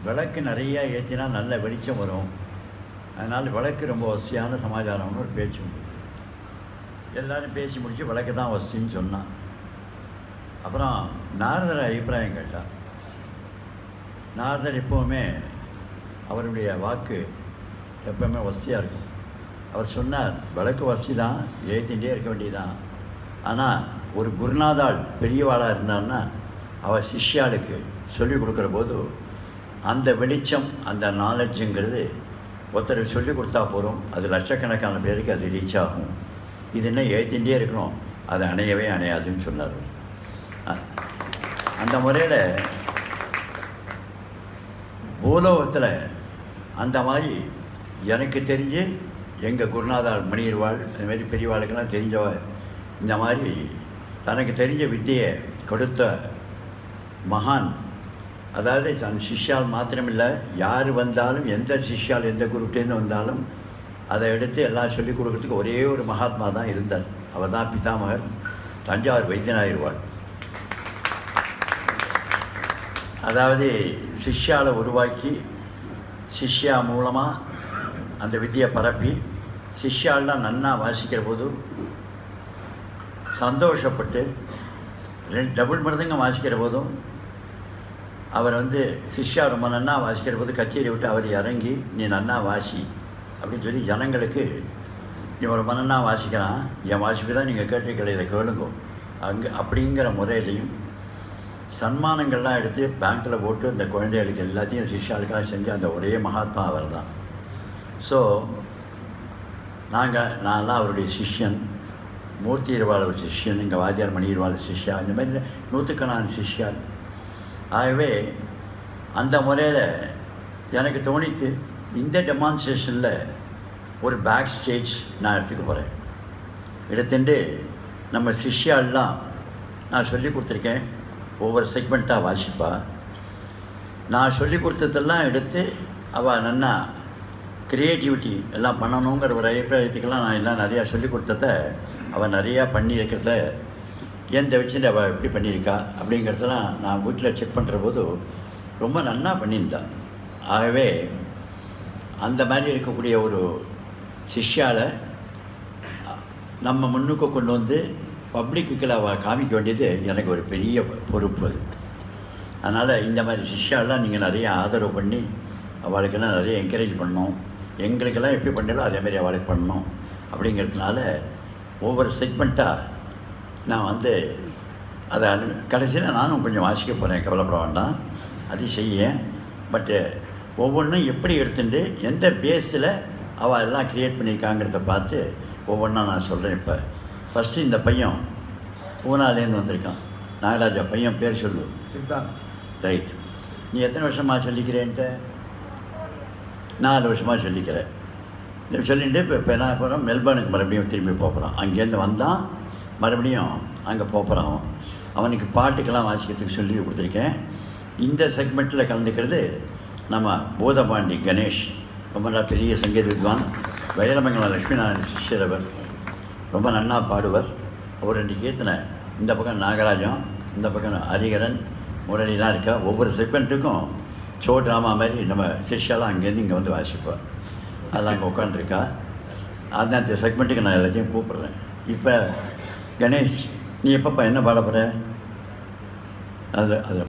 விளக்கு நிறையா ஏற்றினா நல்ல வெளிச்சம் வரும் அதனால் விளக்கு ரொம்ப வசதியான சமாச்சாரம்னு ஒரு பேச்சு உண்டு எல்லாரும் பேசி முடித்து விளக்கு தான் வசதின்னு சொன்னான் அப்புறம் நாரதர் அபிப்பிராயம் கேட்டார் நாரதர் எப்போவுமே அவருடைய வாக்கு எப்பவுமே வசதியாக இருக்கும் அவர் சொன்னார் விளக்கு வசதி தான் ஏற்றிகிட்டே இருக்க வேண்டியதுதான் ஆனால் ஒரு குருநாதாள் பெரியவாளாக இருந்தான்னா அவள் சிஷ்யாளுக்கு சொல்லிக் கொடுக்குற போது அந்த வெளிச்சம் அந்த நாலேஜுங்கிறது ஒருத்தர் சொல்லிக் கொடுத்தா போகிறோம் அது லட்சக்கணக்கான பேருக்கு அது ரீச் ஆகும் இது என்ன ஏற்றிகிட்டே இருக்கணும் அது அணையவே அணையாதுன்னு சொன்னார் அ- அந்த முறையில் பூலோகத்தில் அந்த மாதிரி எனக்கு தெரிஞ்சு எங்கள் குருநாதாள் மணியர்வாள் இந்த மாதிரி பெரியவாளுக்கெல்லாம் தெரிஞ்சவ இந்த மாதிரி தனக்கு தெரிஞ்ச வித்தையை கொடுத்த மகான் அதாவது தன் சிஷ்யால் மாத்திரமில்லை யார் வந்தாலும் எந்த சிஷ்யால் எந்த குருட்டேருந்து வந்தாலும் அதை எடுத்து எல்லாம் சொல்லிக் கொடுக்கறதுக்கு ஒரே ஒரு மகாத்மா தான் இருந்தார் அவர் தான் பிதாமகர் தஞ்சாவூர் வைத்தியநாயர்வாள் அதாவது சிஷ்யாவை உருவாக்கி சிஷ்யா மூலமாக அந்த வித்தியை பரப்பி சிஷ்யாலாம் நன்னா வாசிக்கிற போது சந்தோஷப்பட்டு ரெண்டு டபுள் மிருதங்கம் வாசிக்கிற போதும் அவர் வந்து சிஷ்யா ரொம்ப நன்னா வாசிக்கிற போது கச்சேரி விட்டு அவர் இறங்கி நீ நன்னா வாசி அப்படின்னு சொல்லி ஜனங்களுக்கு இவன் ரொம்ப நன்னா வாசிக்கிறான் என் வாசிப்பு தான் நீங்கள் கேட்டிருக்கல இதை கேளுங்க அங்கே அப்படிங்கிற முறையிலையும் சன்மானங்கள்லாம் எடுத்து பேங்க்கில் போட்டு இந்த குழந்தைகளுக்கு எல்லாத்தையும் சிஷ்யாளுக்கெல்லாம் செஞ்சு அந்த ஒரே மகாத்மா அவர் தான் ஸோ நாங்கள் நான்லாம் அவருடைய சிஷ்யன் மூர்த்தி இருவாள் ஒரு சிஷ்யன் இங்கே வாத்தியார் மணி இருவாள் சிஷ்யா இந்த மாதிரி நூற்றுக்கணக்கான சிஷ்யாள் ஆகவே அந்த முறையில் எனக்கு தோணித்து இந்த டெமான்ஸ்ட்ரேஷனில் ஒரு பேக் ஸ்டேஜ் நான் எடுத்துக்க போகிறேன் எடுத்துட்டு நம்ம சிஷ்யாலாம் நான் சொல்லி கொடுத்துருக்கேன் ஒவ்வொரு செக்மெண்ட்டாக வாசிப்பா நான் சொல்லி கொடுத்ததெல்லாம் எடுத்து அவள் நன்னா க்ரியேட்டிவிட்டி எல்லாம் பண்ணணுங்கிற ஒரு அபிப்பிராயத்துக்கெல்லாம் நான் எல்லாம் நிறையா சொல்லி கொடுத்தத அவள் நிறையா பண்ணியிருக்கிறத எந்த வச்சுட்டு அவள் எப்படி பண்ணியிருக்கா அப்படிங்கிறதெல்லாம் நான் வீட்டில் செக் பண்ணுற போது ரொம்ப நன்னா பண்ணியிருந்தா ஆகவே அந்த மாதிரி இருக்கக்கூடிய ஒரு சிஷ்யாவை நம்ம முன்னுக்கு கொண்டு வந்து பப்ளிக்குள்ள அவள் காமிக்க வேண்டியது எனக்கு ஒரு பெரிய பொறுப்பு அது அதனால் இந்த மாதிரி சிஷ்யாலாம் நீங்கள் நிறைய ஆதரவு பண்ணி அவளுக்கெல்லாம் நிறைய என்கரேஜ் பண்ணணும் எங்களுக்கெல்லாம் எப்படி பண்ணாலோ அதே மாதிரி அவளுக்கு பண்ணணும் அப்படிங்கிறதுனால ஒவ்வொரு செக்மெண்ட்டாக நான் வந்து அதை கடைசியில் நானும் கொஞ்சம் வாசிக்க போகிறேன் கவலைப்பட வேண்டாம் அது செய்ய பட்டு ஒவ்வொன்றும் எப்படி எடுத்துட்டு எந்த பேஸில் அவள் எல்லாம் க்ரியேட் பண்ணியிருக்காங்கிறத பார்த்து ஒவ்வொன்றா நான் சொல்கிறேன் இப்போ ஃபஸ்ட்டு இந்த பையன் பூனாலேருந்து வந்திருக்கான் நாகராஜா பையன் பேர் சொல்லு சித்தாந்த் ரைட் நீ எத்தனை வருஷமாக சொல்லிக்கிறேன்ட்ட நாலு வருஷமாக சொல்லிக்கிறேன் இதை சொல்லிட்டு இப்போ இப்போ என்ன போகிறோம் மெல்பர்னுக்கு மறுபடியும் திரும்பி போகிறான் அங்கேருந்து வந்தான் மறுபடியும் அங்கே போகிறான் அவன் அவனுக்கு பாட்டுக்கெல்லாம் வாசிக்கிறதுக்கு சொல்லி கொடுத்துருக்கேன் இந்த செக்மெண்ட்டில் கலந்துக்கிறது நம்ம பூதபாண்டி கணேஷ் ரொம்ப நல்ல பெரிய சங்கீத வித்வான் வைரமங்கலம் லட்சுமிநாராயண சிஷ்யர் அவர் ரொம்ப நன்னா பாடுவர் அவர் ரெண்டு கீர்த்தனை இந்த பக்கம் நாகராஜம் இந்த பக்கம் ஹரிகரன் முரளிலாம் இருக்கா ஒவ்வொரு செக்மெண்ட்டுக்கும் சோ ட்ராமா மாதிரி நம்ம சிஷ்யாலாம் அங்கேருந்து இங்கே வந்து வாசிப்போம் அதெல்லாம் அங்கே உட்காந்துருக்கா அதான் அந்த செக்மெண்ட்டுக்கு நான் எல்லாத்தையும் கூப்பிட்றேன் இப்போ கணேஷ் நீ எப்பப்பா என்ன பாட போகிற அதில் அதில்